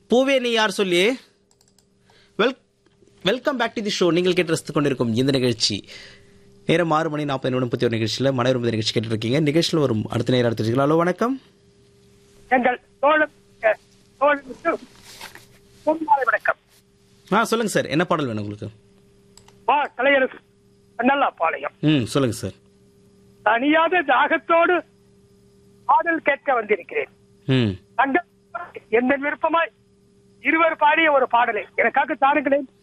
பூவே நீ யார் சொல்லி well welcome back to the show நீங்கள் கேட்டு ரசித்துக் கொண்டிருக்கும் இந்த நிகழ்ச்சி நேரம் ஆறு மணி நாற்பது நிமிடம் முப்பத்தி ஒரு நிகழ்ச்சியில் மனோரம்பு நிகழ்ச்சி கேட்டு இருக்கீங்க நிகழ்ச்சியில் வரும் அடுத்த நேரம் எடுத்துருக்கீங்களா ஹலோ வணக்கம் எங்கள் தோழன் தோழனுக்கு பொன்மாலை வணக்கம் ஆ சொல்லுங்க சார் என்ன பாடல் வேணும் உங்களுக்கு வா கலையரசு நல்லா பாளையம் ம் சொல்லுங்க சார் தனியாத தாகத்தோடு பாடல் கேட்க வந்திருக்கிறேன் ம் தங்கள் எந்த விருப்பமாய் இருவர் பாடிய ஒரு பாடலை எனக்காக தாருங்களேன்